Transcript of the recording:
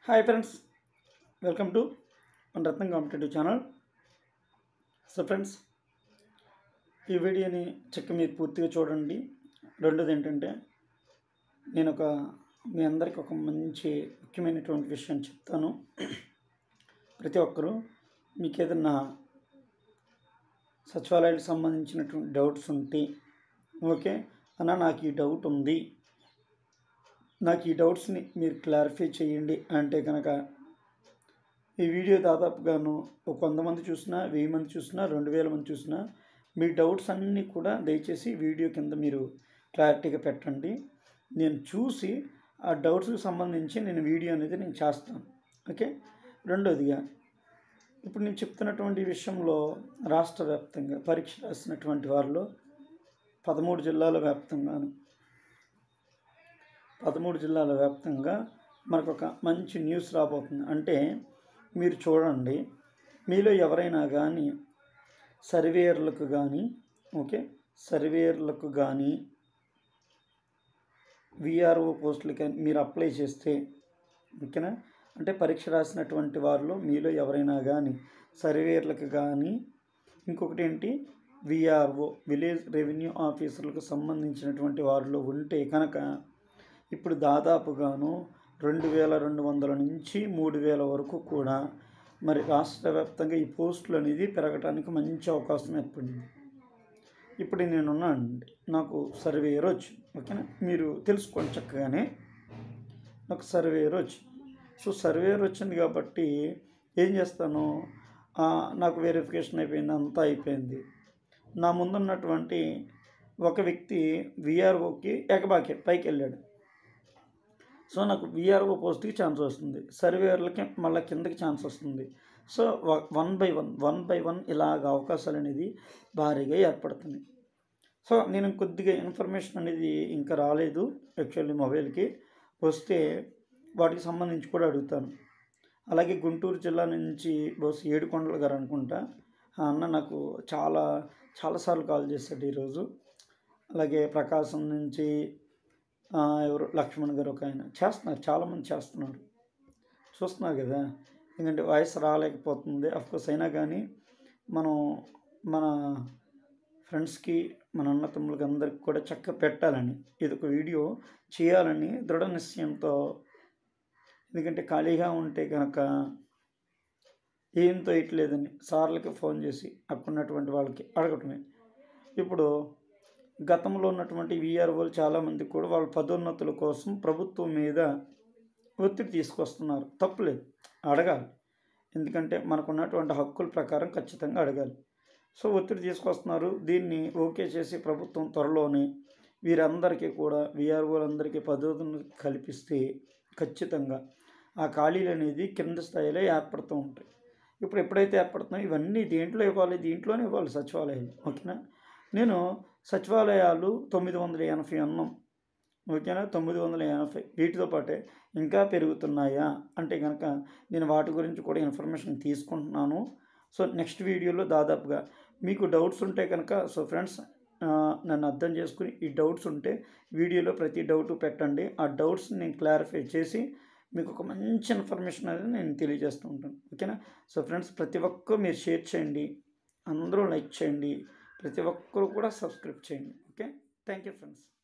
hi friends welcome to మన Ratnam competitive channel so friends ఈ వీడియోని చెక్క మీరు పూర్తిగా చూడండి రెండోది ఏంటంటే నేను ఒక మీ అందరికి ఒక మంచి ముఖ్యమైనటువంటి విషయం చెప్తాను ప్రతి ఒక్కరూ మీకు ఏదన్నా సచివాలయాలకు సంబంధించినటువంటి డౌట్స్ ఉంటే ఓకే అన్న నాకు ఈ డౌట్ ఉంది నాకు ఈ డౌట్స్ని మీరు క్లారిఫై చేయండి అంటే కనుక ఈ వీడియో దాదాపుగాను ఒక వంద మంది చూసినా వెయ్యి మంది చూసినా రెండు వేల మంది చూసినా మీ డౌట్స్ అన్నీ కూడా దయచేసి వీడియో కింద మీరు క్లారిటీగా పెట్టండి నేను చూసి ఆ డౌట్స్కి సంబంధించి నేను వీడియో అనేది నేను చేస్తాను ఓకే రెండోదిగా ఇప్పుడు నేను చెప్తున్నటువంటి విషయంలో రాష్ట్ర వ్యాప్తంగా పరీక్ష రాసినటువంటి వారిలో పదమూడు జిల్లాల వ్యాప్తంగాను పదమూడు జిల్లాల వ్యాప్తంగా మనకు ఒక మంచి న్యూస్ రాబోతుంది అంటే మీరు చూడండి మీలో ఎవరైనా కానీ సర్వేయర్లకు కానీ ఓకే సర్వేయర్లకు కానీ విఆర్ఓ పోస్టులకి మీరు అప్లై చేస్తే ఓకేనా అంటే పరీక్ష రాసినటువంటి వారిలో మీలో ఎవరైనా కానీ సర్వేయర్లకు కానీ ఇంకొకటి ఏంటి విఆర్ఓ విలేజ్ రెవెన్యూ ఆఫీసర్లకు సంబంధించినటువంటి వారిలో ఉంటే కనుక ఇప్పుడు దాదాపుగాను రెండు వేల రెండు వందల నుంచి మూడు వేల వరకు కూడా మరి రాష్ట్ర వ్యాప్తంగా ఈ పోస్టులు అనేది పెరగడానికి మంచి అవకాశం ఏర్పడింది ఇప్పుడు నేనున్నానండి నాకు సర్వేయర్ వచ్చి ఓకేనా మీరు తెలుసుకోండి చక్కగానే నాకు సర్వేయర్ వచ్చి సో సర్వేయర్ వచ్చింది కాబట్టి ఏం చేస్తాను ఆ, నాకు వెరిఫికేషన్ అయిపోయింది అంతా అయిపోయింది నా ముందున్నటువంటి ఒక వ్యక్తి విఆర్ఓకి ఎకబాకి పైకి వెళ్ళాడు సో నాకు విఆర్ఓ పోస్ట్కి ఛాన్స్ వస్తుంది సర్వేయర్లకి మళ్ళీ కిందకి ఛాన్స్ వస్తుంది so one by one one by one ఇలాగ అవకాశాలు అనేది భారీగా ఏర్పడుతున్నాయి సో నేను కొద్దిగా ఇన్ఫర్మేషన్ అనేది ఇంకా రాలేదు యాక్చువల్లీ మొబైల్కి వస్తే వాటికి సంబంధించి కూడా అడుగుతాను అలాగే గుంటూరు జిల్లా నుంచి బహుశా ఏడుకొండల గారు అనుకుంటా ఆ అన్న నాకు చాలా చాలాసార్లు కాల్ చేశాడు ఈరోజు అలాగే ప్రకాశం నుంచి ఆ, ఎవరు లక్ష్మణ్ గారు ఒక ఆయన చేస్తున్నారు చాలామంది చేస్తున్నారు చూస్తున్నారు కదా ఎందుకంటే వాయిస్ రాలేకపోతుంది అఫ్కోర్స్ అయినా కానీ మనం మన ఫ్రెండ్స్కి మన అన్న తమ్ముళ్ళకి అందరికి కూడా చక్కగా పెట్టాలని ఇది ఒక వీడియో చేయాలని దృఢ నిశ్చయంతో ఎందుకంటే ఖాళీగా ఉంటే కనుక ఏం తోయట్లేదని సార్లకి ఫోన్ చేసి అక్కడున్నటువంటి వాళ్ళకి అడగటమే ఇప్పుడు గతంలో ఉన్నటువంటి వీఆర్ఓలు చాలామంది కూడా వాళ్ళ పదోన్నతుల కోసం ప్రభుత్వం మీద ఒత్తిడి తీసుకొస్తున్నారు తప్పులేదు అడగాలి ఎందుకంటే మనకున్నటువంటి హక్కుల ప్రకారం ఖచ్చితంగా అడగాలి సో ఒత్తిడి తీసుకొస్తున్నారు దీన్ని ఓకే చేసి ప్రభుత్వం త్వరలోనే వీరందరికీ కూడా వీఆర్ఓలందరికీ పదోన్నతులు కల్పిస్తే ఖచ్చితంగా ఆ ఖాళీలు అనేది కింద స్థాయిలో ఏర్పడుతూ ఉంటాయి ఇప్పుడు ఎప్పుడైతే ఏర్పడుతున్నాయో ఇవన్నీ దేంట్లో ఇవ్వాలి దీంట్లోనే ఇవ్వాలి సచివాలయాలు ఓకేనా నేను సచివాలయాలు తొమ్మిది వందల ఎనభై అన్నాం ఓకేనా తొమ్మిది వందల ఎనభై వీటితో పాటే ఇంకా పెరుగుతున్నాయా అంటే కనుక నేను వాటి గురించి కూడా ఇన్ఫర్మేషన్ తీసుకుంటున్నాను సో నెక్స్ట్ వీడియోలో దాదాపుగా మీకు డౌట్స్ ఉంటే కనుక సో ఫ్రెండ్స్ నన్ను అర్థం చేసుకుని ఈ డౌట్స్ ఉంటే వీడియోలో ప్రతి డౌట్ పెట్టండి ఆ డౌట్స్ నేను క్లారిఫై చేసి మీకు ఒక మంచి ఇన్ఫర్మేషన్ అనేది నేను తెలియజేస్తూ ఉంటాను ఓకేనా సో ఫ్రెండ్స్ ప్రతి ఒక్కరు మీరు షేర్ చేయండి అందరూ లైక్ చేయండి ప్రతి ఒక్కరు కూడా సబ్స్క్రైబ్ చేయండి ఓకే థ్యాంక్ యూ ఫ్రెండ్స్